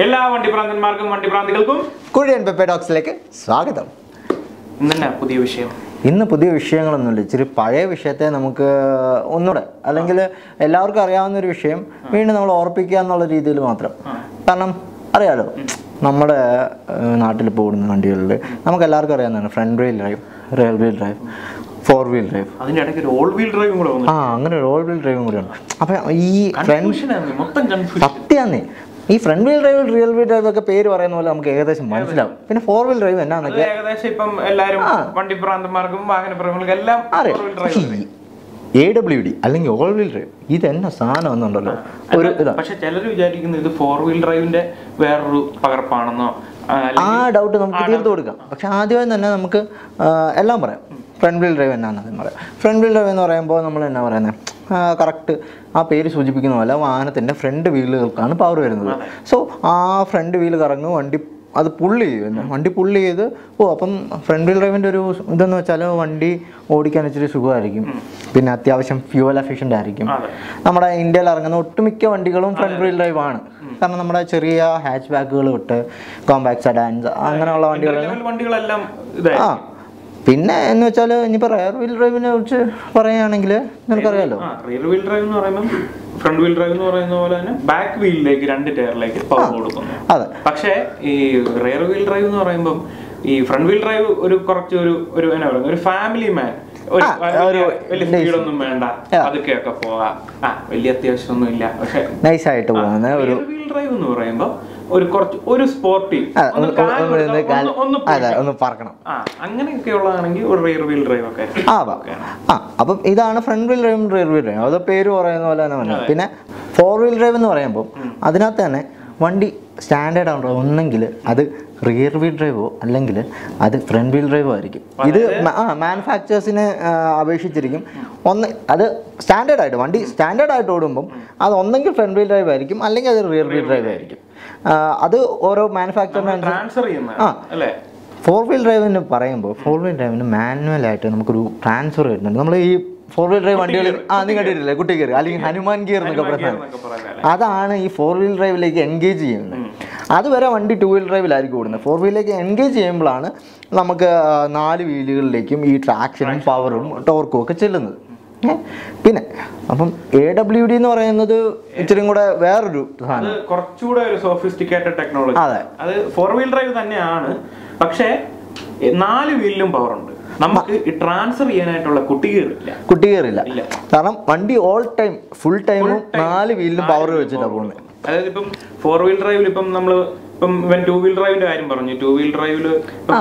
എല്ലാ വണ്ടിപ്രാന്തന്മാർക്കും വണ്ടിപ്രാന്തികൾക്കും കുഴിയൻ പെപ്പെ ടോക്സിലേക്ക് സ്വാഗതം ഇന്നെ പുതിയ വിഷയം ഇന്ന് പുതിയ വിഷയങ്ങളൊന്നുമില്ല ഇച്ചിരി പഴയ വിഷയത്തെ നമുക്ക് ഒന്നുകൂടെ അല്ലെങ്കിൽ എല്ലാവർക്കും അറിയാവുന്ന ഒരു വിഷയം വീണ്ടും നമ്മൾ ഓർപ്പിക്കുക എന്നുള്ള രീതിയിൽ മാത്രം കാരണം അറിയാലോ നമ്മുടെ നാട്ടിൽ പോകുന്ന വണ്ടികളിൽ നമുക്ക് എല്ലാവർക്കും അറിയാവുന്നതാണ് front wheel drive real wheel drive four wheel drive അതിന്റെ ഇടയ്ക്ക് ഒരു ഓൾ വീൽ ഡ്രൈവും കൂടെ വന്നു ആ അങ്ങനെ ഒരു ഓൾ വീൽ ഡ്രൈവും കൂടിയാണ് അപ്പം ഈ ഫ്രണ്ട് കൺഫ്യൂഷൻ മൊത്തം കൺഫ്യൂഷൻ സത്യാന്നേ ഈ front wheel drive real wheel drive ഒക്കെ പേര് പറയുന്ന പോലെ നമുക്ക് ഏകദേശം മനസ്സിലാവും പിന്നെ ഫോർ വീൽ ഡ്രൈവ് എന്നാന്നൊക്കെ ഏകദേശം ഇപ്പം എല്ലാരും വണ്ടിപ്രാന്തന്മാർക്കും വാഹനപ്രേമികൾക്കും എല്ലാം അറിയാം four wheel drive A W D അല്ലെങ്കിൽ ഓൾ വീൽ ഡ്രൈവ് ഇത് എന്നാ സാധനം എന്നുണ്ടല്ലോ ഒരു ഇതാ പക്ഷെ ചിലർ വിചാരിക്കുന്നു ഇത് ഫോർ വീൽ ഡ്രൈവിന്റെ വേറൊരു പകർപ്പാണെന്നോ ആ, ആ അല്ലെങ്കിൽ ഡൗട്ട് നമുക്ക് തീർത്ത് കൊടുക്കാം പക്ഷെ ആദ്യമേ തന്നെ നമുക്ക് ആ, എല്ലാം പറയാം ഫ്രണ്ട് വീൽ ഡ്രൈവ് എന്നാണെന്ന് പറയാം ഫ്രണ്ട് വീൽ ഡ്രൈവ് എന്ന് പറയുമ്പോൾ നമ്മൾ എന്നാ പറയുന്നത് കറക്റ്റ് ആ പേര് സൂചിപ്പിക്കുന്ന പോലെ വാഹനത്തിൻ്റെ ഫ്രണ്ട് വീലുകൾക്കാണ് പവർ വരുന്നത് സോ ആ ഫ്രണ്ട് വീൽ കറങ്ങും വണ്ടി അത് പുള്ളി ചെയ്യും എന്നെ വണ്ടി പുള്ളി ചെയ്ത് ഓ അപ്പം ഫ്രണ്ട് വീൽ ഡ്രൈവിൻ്റെ ഒരു ഇതെന്ന് വെച്ചാൽ വണ്ടി ഓടിക്കാൻ ഇച്ചിരി സുഖമായിരിക്കും പിന്നെ അത്യാവശ്യം ഫ്യൂവൽ എഫിഷ്യൻ്റ് ആയിരിക്കും അതെ. നമ്മുടെ ഇന്ത്യയിൽ ഇറങ്ങുന്ന ഒട്ടുമിക്ക വണ്ടികളും ഫ്രണ്ട് വീൽ ഡ്രൈവ് ആണ് കാരണം നമ്മുടെ ചെറിയ ഹാച്ച് ബാക്കുകൾ വിട്ട് കോമ്പാക്ട് സെഡാൻസ് അങ്ങനെയുള്ള വണ്ടികൾ ലെവൽ വണ്ടികളെല്ലാം ഇതായി ആ പിന്നെ എന്ന് വെച്ചാൽ ഇനിയിപ്പോൾ റയർ വീൽ ഡ്രൈവിനെ കുറിച്ച് പറയുകയാണെങ്കിൽ നിനക്കറിയാലോ ആ റിയർ വീൽ ഡ്രൈവ് എന്ന് പറയുമ്പോൾ ഫ്രണ്ട് വീൽ ഡ്രൈവ് എന്ന് പറയുന്ന പോലെ തന്നെ ബാക്ക് വീലിലേക്ക് രണ്ട് ടയറിലേക്ക് പവർ കൊടുക്കുന്നു അതെ പക്ഷേ ഈ റിയർ വീൽ ഡ്രൈവ് എന്ന് പറയുമ്പം ഈ ഫ്രണ്ട് വീൽ ഡ്രൈവ് ഒരു കുറച്ച് ഒരു ഒരു എന്നാ പറയുക ഒരു ഫാമിലി മാൻ ഒരു ആ, വലിയ- ഒരു വലിയ സ്പീഡൊന്നും വേണ്ട ആ. അതൊക്കെയൊക്കെ പോവാം ആ വലിയ അത്യാവശ്യമൊന്നും ഇല്ല പക്ഷെ നൈസായിട്ട് പോകുന്ന ഒരു റിയർ വീൽ ഡ്രൈവ് എന്ന് പറയുമ്പോ ഒരു കുറച്ച് ഒരു സ്പോർട്ടി ആ, ഒന്ന് ഒന്ന് ഒന്ന് ഒന്ന് കാൽ- ഒന്ന് അതെ ഒന്ന് പറക്കണം ആ അങ്ങനെയൊക്കെ ഉള്ളതാണെങ്കിൽ ഒരു റിയർ വീൽ ഡ്രൈവ് ഒക്കെ ആ വാ ആ അപ്പം ഇതാണ് ഫ്രണ്ട് വീൽ ഡ്രൈവും റിയർ വീൽ ഡ്രൈവും അത് പേര് പറയുന്ന പോലെ തന്നെ പറഞ്ഞത് പിന്നെ ഫോർ വീൽ ഡ്രൈവ് എന്ന് പറയുമ്പോൾ അതിനകത്ത് തന്നെ വണ്ടി സ്റ്റാൻഡേർഡ് ആണോ ഒന്നെങ്കിൽ അത് റിയർ വീൽ ഡ്രൈവോ അല്ലെങ്കിൽ അത് ഫ്രണ്ട് വീൽ ഡ്രൈവോ ആയിരിക്കും ഇത് മ- ആ മാനുഫാക്ചേഴ്സിനെ അപേക്ഷിച്ചിരിക്കും ഒന്ന് അത് സ്റ്റാൻഡേർഡ് ആയിട്ട് വണ്ടി സ്റ്റാൻഡേർഡ് ആയിട്ട് ഓടുമ്പം അത് ഒന്നെങ്കിൽ ഫ്രണ്ട് വീൽ ഡ്രൈവ് ആയിരിക്കും അല്ലെങ്കിൽ അത് റിയർ വീൽ ഡ്രൈവ് ആയിരിക്കും ആ, അത് ഓരോ മാനുഫാക്ചറിന് ട്രാൻസ്ഫർ ചെയ്യുന്ന ആ. അല്ലേ ഫോർ വീൽ ഡ്രൈവിന് പറയുമ്പോൾ ഫോർ വീൽ ഡ്രൈവിന് മാനുവൽ ആയിട്ട് നമുക്കൊരു ട്രാൻസ്ഫർ വരുന്നുണ്ട് നമ്മൾ ഈ ഫോർ വീൽ ഡ്രൈവ് വണ്ടികളിൽ ആ നീ കണ്ടിട്ടില്ലേ കുട്ടി കയറി അല്ലെങ്കിൽ ഹനുമാൻ ഗിയർ എന്നൊക്കെ പറയുന്നത് എന്നൊക്കെ പറയാം അതാണ് ഈ ഫോർ വീൽ ഡ്രൈവിലേക്ക് എൻഗേജ് ചെയ്യുന്നത് അതുവരെ വണ്ടി ടു വീൽ ഡ്രൈവിലായിരിക്കും ഓടുന്നത് ഫോർ വീലിലേക്ക് എൻഗേജ് ചെയ്യുമ്പോഴാണ് നമുക്ക് ആ, നാല് വീലുകളിലേക്കും ഈ ട്രാക്ഷനും പവറും ടോർക്കും ഒക്കെ ചെല്ലുന്നത് ഏ? പിന്നെ അപ്പം എ ഡബ്ല്യു ഡി എന്ന് പറയുന്നത് ഇച്ചിരി കൂടെ വേറൊരു സാധനം അത് കുറച്ചുകൂടെ ഒരു സോഫിസ്റ്റിക്കേറ്റഡ് ടെക്നോളജി അതെ. അത് ഫോർ വീൽ ഡ്രൈവ് തന്നെയാണ് പക്ഷേ എ, നാല് വീലിലും പവർ ഉണ്ട് നമുക്ക് ഈ ട്രാൻസ്ഫർ ചെയ്യാനായിട്ടുള്ള കുട്ടികളില്ല കുട്ടി കയറില്ല ഇല്ല. കാരണം വണ്ടി ഓൾ ടൈം ഫുൾ ടൈമും നാല് വീലിലും പവർ വെച്ചിട്ടാണ് പോകുന്നത് അതായത് ഇപ്പം ഫോർ വീൽ ഡ്രൈവിൽ ഇപ്പം നമ്മൾ ഇപ്പം ഇവൻ ടൂ വീൽ ഡ്രൈവിന്റെ കാര്യം പറഞ്ഞു ടൂ വീൽ ഡ്രൈവില്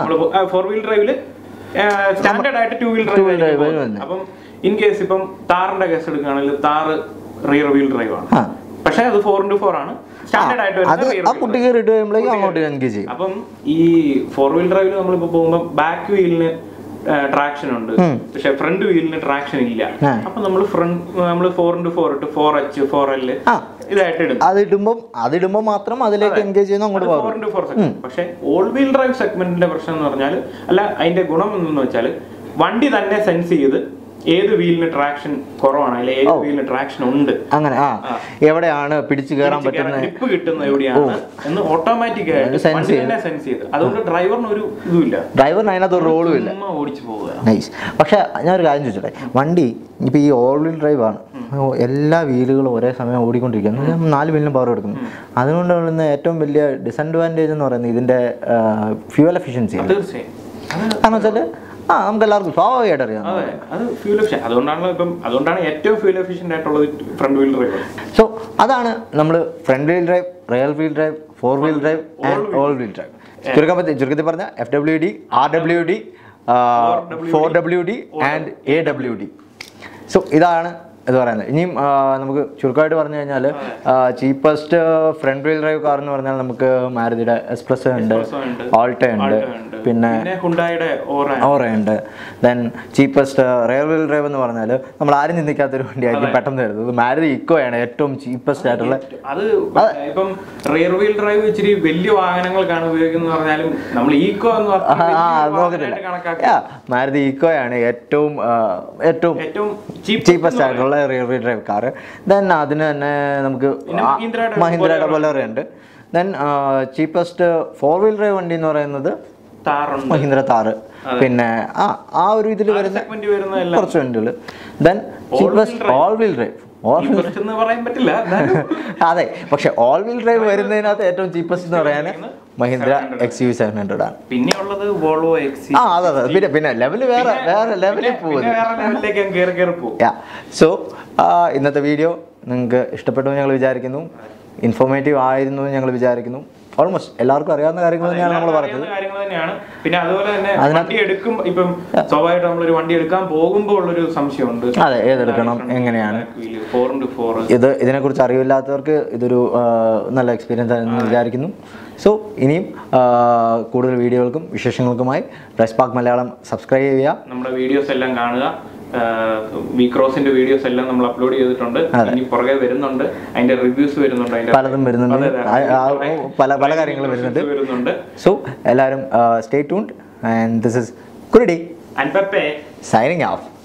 ഫോർ വീൽ ഡ്രൈവില് സ്റ്റാൻഡേർഡ് ആയിട്ട് two wheel Two wheel drive drive തന്നെ. അപ്പം ഇൻ കേസ് ഇപ്പം താറിന്റെ കേസ് എടുക്കുകയാണെങ്കിൽ താറ് റിയർ വീൽ ഡ്രൈവ് ആണ് ആ. പക്ഷേ അത് ഫോർ ഇന്റു ഫോർ ആണ് സ്റ്റാൻഡേർഡ് ആയിട്ട് അത് വരുന്നത് rear ആ wheel കുട്ടി കയറിയിട്ട് കഴിയുമ്പോഴേക്കും അങ്ങോട്ട് എൻഗേജ് ചെയ്യും അപ്പം ഈ ഫോർ വീൽ ഡ്രൈവിൽ നമ്മളിപ്പോ പോകുമ്പോൾ ബാക്ക് വീലിന് ട്രാക്ഷൻ ഉണ്ട് പക്ഷെ ഫ്രണ്ട് വീലിന് ട്രാക്ഷൻ ഇല്ല ആ. അപ്പൊ നമ്മൾ ഫ്രണ്ട് നമ്മൾ ഫോർ ഇന്റു ഫോർ ഇട്ട് ഫോർ എച്ച് ഫോർ എൽ ആ. ഇതായിട്ട് ഇടും അതിടുമ്പം അതിടുമ്പോൾ മാത്രം അതിലേക്ക് എൻഗേജ് ചെയ്യുന്ന അങ്ങോട്ട് ഫോർ പോകും ഇന്റു ഫോർ സെഗ്മെന്റ് പക്ഷെ ഓൾ വീൽ ഡ്രൈവ് സെഗ്മെന്റിന്റെ പ്രശ്നം എന്ന് പറഞ്ഞാൽ അല്ല അതിന്റെ ഗുണം എന്തെന്ന് വെച്ചാൽ വണ്ടി തന്നെ സെൻസ് ചെയ്ത് ഏത് വീലിന് ട്രാക്ഷൻ കുറവാണ് അല്ലെങ്കിൽ ഏത് വീലിന് ട്രാക്ഷൻ ഉണ്ട് അങ്ങനെ ആ എവിടെയാണ് പിടിച്ചു കയറാൻ പറ്റുന്നത് ഗ്രിപ്പ് കിട്ടുന്ന എവിടെയാണ് എന്ന് ഓട്ടോമാറ്റിക് ആയിട്ട് sense വണ്ടി തന്നെ സെൻസ് ചെയ്ത് അതുകൊണ്ട് ഡ്രൈവറിന് ഒരു ഇതുമില്ല ഡ്രൈവറിന് അതിനകത്ത് ഒരു റോളും ഇല്ല ചുമ്മാ ഓടിച്ചു പോവുക നൈസ് പക്ഷെ ഞാൻ ഒരു കാര്യം ചോദിച്ചോട്ടെ വണ്ടി ഇപ്പോൾ ഈ ഓൾ വീൽ ഡ്രൈവ് ആണ് ഓ, എല്ലാ വീലുകളും ഒരേ സമയം ഓടിക്കൊണ്ടിരിക്കുന്നു എന്ന് വെച്ചാൽ നാല് വീലിനും പവർ എടുക്കുന്നു അതുകൊണ്ട് വരുന്ന ഏറ്റവും വലിയ ഡിസഡ്വാൻറ്റേജ് എന്ന് പറയുന്നത് ഇതിൻ്റെ ഫ്യൂവൽ എഫിഷ്യൻസി ആണ് തീർച്ചയായും അത് കാരണം വെച്ചാൽ ആ നമുക്ക് എല്ലാവർക്കും സ്വാഭാവികമായിട്ട് അറിയാം അതെ അത് ഫ്യൂൽ എഫിഷ്യൻ അതുകൊണ്ടാണല്ലോ ഇപ്പം അതുകൊണ്ടാണ് ഏറ്റവും ഫ്യൂൽ എഫിഷ്യന്റ് ആയിട്ടുള്ളത് ഫ്രണ്ട് വീൽ ഡ്രൈവ് സോ അതാണ് നമ്മൾ front wheel drive real wheel drive four wheel drive and all wheel drive ചുരുക്കത്തിൽ ചുരുക്കത്തിൽ പറഞ്ഞ F W D R W D four W D and A W D so ഇതാണ് ഇത് പറയുന്നത് ഇനിയും ആ, നമുക്ക് ചുരുക്കമായിട്ട് പറഞ്ഞു കഴിഞ്ഞാൽ cheapest front wheel drive car എന്ന് പറഞ്ഞാൽ നമുക്ക് മാരുതിയുടെ എക്സ്പ്രസ് ഉണ്ട് ഉണ്ട്. ആൾട്ട ഉണ്ട് ഉണ്ട്. പിന്നെ പിന്നെ ഹുണ്ടായുടെ ഓറ ഓറയുണ്ട് then cheapest rear wheel drive എന്ന് പറഞ്ഞാൽ നമ്മൾ ആരും ചിന്തിക്കാത്തൊരു വണ്ടിയായിരിക്കും പെട്ടെന്ന് വരുന്നത് മാരുതി ഇക്കോയാണ് ഏറ്റവും ചീപ്പസ്റ്റ് ആയിട്ടുള്ള അത് ഇപ്പം റിയർ വീൽ ഡ്രൈവ് ഇച്ചിരി വലിയ വാഹനങ്ങൾക്കാണ് ഉപയോഗിക്കുന്നത് പറഞ്ഞാലും നമ്മൾ ഈക്കോ എന്ന് ആ, പറഞ്ഞ ആ, വലിയ അത് നോക്കത്തില്ല വാഹനമായിട്ട് കണക്കാക്കി Yeah, മാരുതി ഇക്കോയാണ് ഏറ്റവും ആ, ഏറ്റവും ഏറ്റവും ചീപ്പ് ചീപ്പസ്റ്റ് ആയിട്ടുള്ള rear wheel drive car then അതിന് തന്നെ നമുക്ക് പിന്നെ ആ, മഹീന്ദ്രയുടെ മഹീന്ദ്രയുടെ ബൊലേറോ ഉണ്ട് then cheapest four wheel drive വണ്ടി എന്ന് പറയുന്നത് താറുണ്ട് മഹീന്ദ്ര താറ് പിന്നെ ആ ആ ഒരു ഇതിൽ വരുന്ന സെഗ്മെന്റ് വരുന്നതെല്ലാം കുറച്ച് വണ്ടികൾ then cheapest all wheel drive all cheapest എന്ന് പറയാൻ പറ്റില്ല എന്നാലും അതെ പക്ഷെ ഓൾ വീൽ ഡ്രൈവ് വരുന്നതിനകത്ത് ഏറ്റവും ചീപ്പസ്റ്റ് എന്ന് പറയാൻ Mahindra X U seven hundred ആണ് പിന്നെ ഉള്ളത് വോൾവോ എക്സി ആ അതെ അതെ പിന്നെ പിന്നെ ലെവല് വേറെ വേറെ ലെവലിൽ പോകുന്നത് പിന്നെ വേറെ ലെവലിലേക്ക് അങ്ങ് കയറി കയറി പോകും യാ സോ ഇന്നത്തെ വീഡിയോ നിങ്ങൾക്ക് ഇഷ്ടപ്പെട്ടു എന്ന് ഞങ്ങൾ വിചാരിക്കുന്നു ഇൻഫോർമേറ്റീവ് ആയിരുന്നു എന്ന് ഞങ്ങൾ വിചാരിക്കുന്നു ഓൾമോസ്റ്റ് എല്ലാവർക്കും അറിയാവുന്ന കാര്യങ്ങൾ തന്നെയാണ് നമ്മൾ പറഞ്ഞത് അറിയുന്ന കാര്യങ്ങൾ തന്നെയാണ് പിന്നെ അതുപോലെ തന്നെ അതിനകത്ത് വണ്ടി എടുക്കും ഇപ്പം സ്വാഭാവികമായിട്ട് നമ്മളൊരു വണ്ടി എടുക്കാൻ പോകുമ്പോൾ ഉള്ളൊരു സംശയമുണ്ട് അതെ ഏതെടുക്കണം എങ്ങനെയാണ് ഫോർ ഇൻറ്റു ഫോർ ഇത് ഇതിനെക്കുറിച്ച് അറിവില്ലാത്തവർക്ക് ഇതൊരു ആ, നല്ല എക്സ്പീരിയൻസ് ആണെന്ന് വിചാരിക്കുന്നു സോ ഇനിയും ആ, കൂടുതൽ വീഡിയോകൾക്കും വിശേഷങ്ങൾക്കുമായി പ്രസ് പാർക്ക് മലയാളം സബ്സ്ക്രൈബ് ചെയ്യുക നമ്മുടെ വീഡിയോസ് എല്ലാം കാണുക വി ക്രോസിന്റെ വീഡിയോസ് എല്ലാം നമ്മൾ അപ്ലോഡ് ചെയ്തിട്ടുണ്ട് ഇനി പുറകെ വരുന്നുണ്ട് അതിന്റെ റിവ്യൂസ് വരുന്നുണ്ട് അതിന്റെ പലതും വരുന്നുണ്ട് അതെ, അതെ. ആ, ആ, പല പല കാര്യങ്ങളും വരുന്നുണ്ട് വരുന്നുണ്ട് സോ എല്ലാവരും stay tuned and this is Kurudi and Peppe signing of